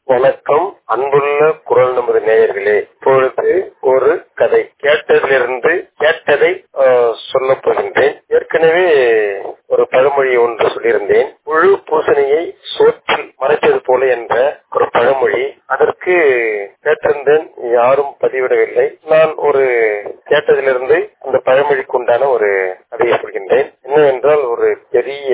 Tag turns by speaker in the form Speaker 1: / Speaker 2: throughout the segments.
Speaker 1: வணக்கம் அன்புள்ள குரல் நமது நேயர்களே இப்பொழுது ஒரு கதை கேட்டதிலிருந்து கேட்டதை ஆஹ், சொல்லப் போகின்றேன் ஏற்கனவே ஒரு பழமொழி ஒன்று சொல்லியிருந்தேன் முழு பூசணியை சோற்றில் மறைத்தது போல என்ற ஒரு பழமொழி அதற்கு கேட்டிருந்தேன் யாரும் பதிவிடவில்லை நான் ஒரு கேட்டதிலிருந்து அந்த பழமொழிக்கு உண்டான ஒரு கதையை சொல்கின்றேன் என்னவென்றால் ஒரு பெரிய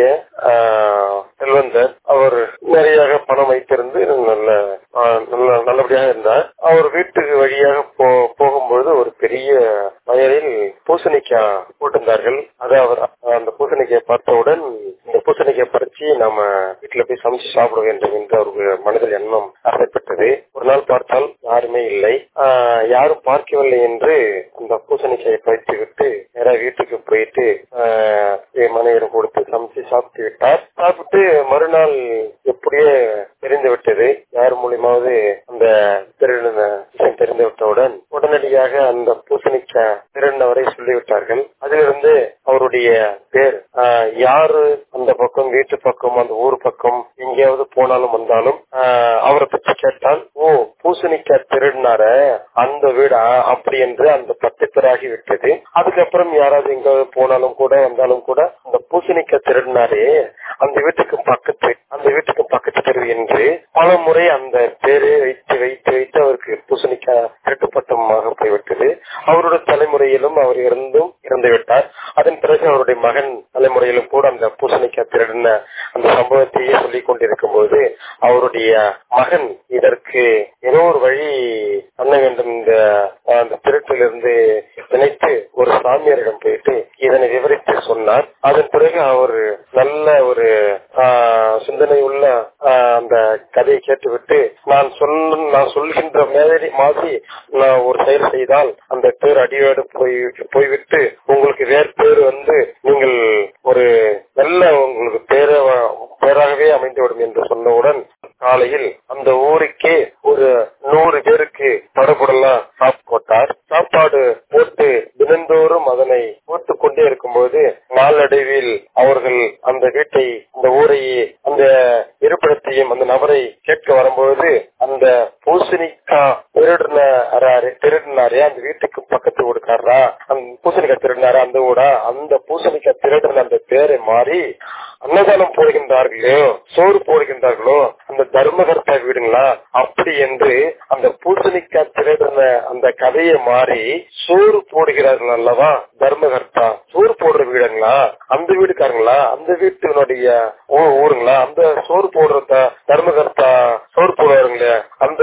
Speaker 1: ஆஹ், செல்வந்தர் அவர் நிறைய பணம் வைத்திருந்து நல்ல ஆஹ், நல்ல நல்லபடியாக இருந்தார் அவர் வீட்டுக்கு வழியாக போ போகும்பொழுது ஒரு பெரிய வயலில் பூசணிக்காய் போட்டிருந்தார்கள் அதை அவர் அந்த பூசணிக்காய் பார்த்தவுடன் இந்த பூசணிக்காய் பறிச்சு நாம வீட்டுல போய் சமைச்சு சாப்பிட வேண்டும் என்று அவருக்கு மனதில் எண்ணம் ஆசைப்பட்டது ஒரு நாள் பார்த்தால் யாருமே இல்லை ஆஹ், யாரும் பார்க்கவில்லை என்று அந்த பூசணிக்காயை பறித்து விட்டு நேராக வீட்டுக்கு போயிட்டு ஆஹ், என் மனைவிடம் கொடுத்து சமைச்சு சாப்பிட்டு விட்டார் சாப்பிட்டு மறுநாள் எப்படியே தெரிந்து விட்டது யார் மூலியமாவது அந்த திருடின விஷயம் தெரிந்து விட்டவுடன் உடனடியாக அந்த பூசணிக்காய் திருடினவரை சொல்லிவிட்டார்கள் அதிலிருந்து அவருடைய பேர் ஆஹ், யாரு அந்த பக்கம் வீட்டு பக்கம் அந்த ஊர் பக்கம் எங்கேயாவது போனாலும் வந்தாலும் ஆஹ், அவரை பற்றி கேட்டால் ஓ பூசணிக்காய் திருடினார அந்த வீடா அப்படி என்று அந்த பத்து பேராகி விட்டது அதுக்கப்புறம் யாராவது எங்காவது போனாலும் கூட வந்தாலும் கூட அந்த பூசணிக்காய் திருடினாரே அந்த வீட்டுக்கு பக்கத்து அந்த வீட்டுக்கு பக்கத்து தெரு என்று பல முறை அந்த பேரை வைத்து வைத்து வைத்து அவருக்கு பூசணிக்காய் திருட்டுப்பட்டமாக போய்விட்டது அவருடைய தலைமுறையிலும் அவர் இருந்தும் இறந்து விட்டார் அதன் பிறகு அவருடைய மகன் தலைமுறையிலும் கூட அந்த பூசணிக்காய் திருடின அந்த சம்பவத்தையே சொல்லிக் கொண்டிருக்கும் போது அவருடைய மகன் இதற்கு ஏதோ ஒரு வழி பண்ண வேண்டும் இந்த அந்த திருட்டிலிருந்து நினைத்து ஒரு சாமியாரிடம் போயிட்டு இதனை விவரித்து சொன்னார் அதன் பிறகு அவர் நல்ல ஒரு ஆஹ், சிந்தனை உள்ள ஆஹ், அந்த கதையை கேட்டுவிட்டு நான் சொன்ன நான் சொல்கின்ற மாதிரி மாதிரி நான் ஒரு செயல் செய்தால் அந்த பேர் அடியோடு போய் போய்விட்டு உங்களுக்கு வேறு பேர் வந்து நீங்கள் ஒரு நல்ல உங்களுக்கு பேர பேராகவே அமைந்துவிடும் என்று சொன்னவுடன் காலையில் அந்த ஊருக்கே ஒரு நூறு பேருக்கு படபடலாம் சாப்பிட்டு போட்டார் சாப்பாடு போட்டு தினந்தோறும் அதனை போட்டு கொண்டே இருக்கும்போது நாளடைவில் அவர்கள் அந்த வீட்டை அந்த ஊரையே அந்த இருப்பிடத்தையும் அந்த நபரை கேட்க வரும்போது அந்த பூசணிக்கா திருடினாரு திருடினாரே அந்த வீட்டுக்கு பக்கத்து ஊருக்காரரா அந்த பூசணிக்காய் திருடினாரா அந்த ஊடா அந்த பூசணிக்காய் திருடின அந்த பேரை மாறி அன்னதானம் போடுகின்றார்களோ சோறு போடுகின்றார்களோ அந்த தர்மகர்த்தா வீடுங்களா அப்படி என்று அந்த பூசணிக்காய் திருடின அந்த கதையை மாறி சோறு போடுகிறார்கள் அல்லவா தர்மகர்த்தா சோறு போடுற வீடுங்களா அந்த வீடுக்காரங்களா அந்த வீட்டினுடைய ஊ- ஊருங்களா அந்த சோறு போடுற த- தர்மகர்த்தா சோறு போடுவாருங்களே அந்த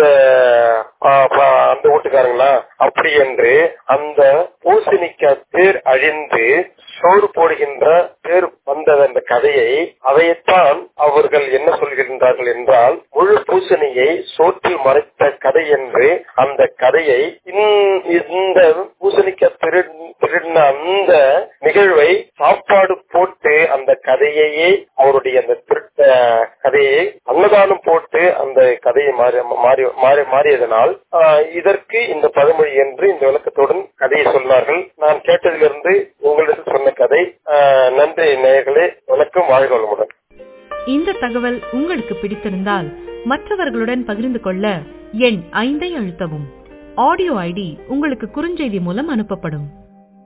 Speaker 1: ஆ, ப- அந்த வீட்டுக்காரங்களா அப்படி என்று அந்த பூசணிக்காய் பேர் அழிந்து சோறு போடுகின்ற பேர் வந்த அந்த கதையை அதைத்தான் அவர்கள் என்ன சொல்கின்றார்கள் என்றால் முழு பூசணியை சோற்றில் மறைத்த கதை என்று அந்த கதையை இந்- இந்த பூசணிக்காய் திரு- திருடின அந்த நிகழ்வை சாப்பாடு போட்டு அந்த கதையையே அவருடைய அந்த திருட்ட கதையை அன்னதானம் போட்டு அந்த கதையை மாறி மாறி மாறி- மாறியதனால் ஆஹ், இதற்கு இந்த பழமொழி என்று இந்த விளக்கத்துடன் கதையை சொன்னார்கள் நான் கேட்டதிலிருந்து உங்களுக்கு சொன்ன கதை ஆஹ், நன்றி நேயர்களே வணக்கம் வாழ்க வளமுடன்
Speaker 2: இந்த தகவல் உங்களுக்கு பிடித்திருந்தால் மற்றவர்களுடன் பகிர்ந்து கொள்ள எண் ஐந்தை அழுத்தவும் ஆடியோ ஐடி உங்களுக்கு குறுஞ்செய்தி மூலம் அனுப்பப்படும்